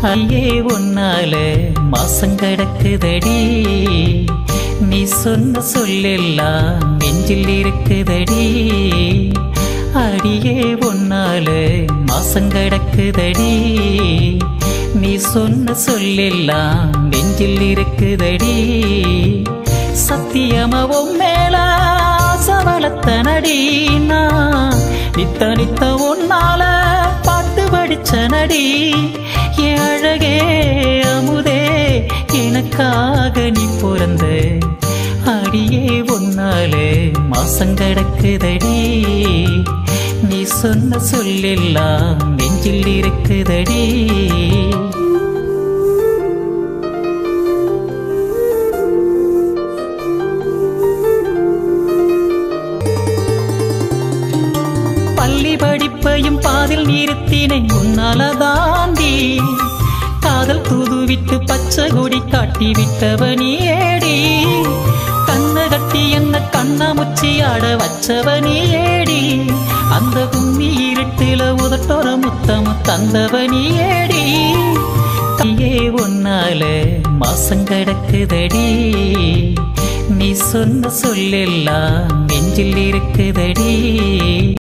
ஐயே உன்னால மாசம் கிடக்குதடி நீ சொன்ன சொல்லெல்லாம் நெஞ்சில் இருக்குதடி அடியே உன்னால மாசம் கிடக்குதடி நீ சொன்ன சொல்லெல்லாம் நெஞ்சில் இருக்குதடி சத்தியமாவும் மேல சவளத்தனடி நான் நித்த நித்த உன்னால பாட்டு படிச்ச நடி என் அழகே அமுதே எனக்காக நீ பிறந்த அடியே உன்னாலே மாசம் கிடக்குதடி நீ சொன்ன சொல்லெல்லாம் நெஞ்சில் இருக்குதடி பள்ளி படிப்பையும் பாதில் நிறுத்தினேன் உன்னால தாண்டி காதல் தூதுவிட்டு பச்சை கொடி காட்டி விட்டவனி ஏடி கண்ண கட்டி என்ன கண்ணாமுச்சி ஆட வச்சவனி ஏடி அந்த கும்மி இருட்டில உதட்டோர முத்தம் தந்தவனி ஏடி ஐயே உன்னால மாசம் கிடக்குதடி நீ சொன்ன சொல்லெல்லாம் நெஞ்சில் இருக்குதடி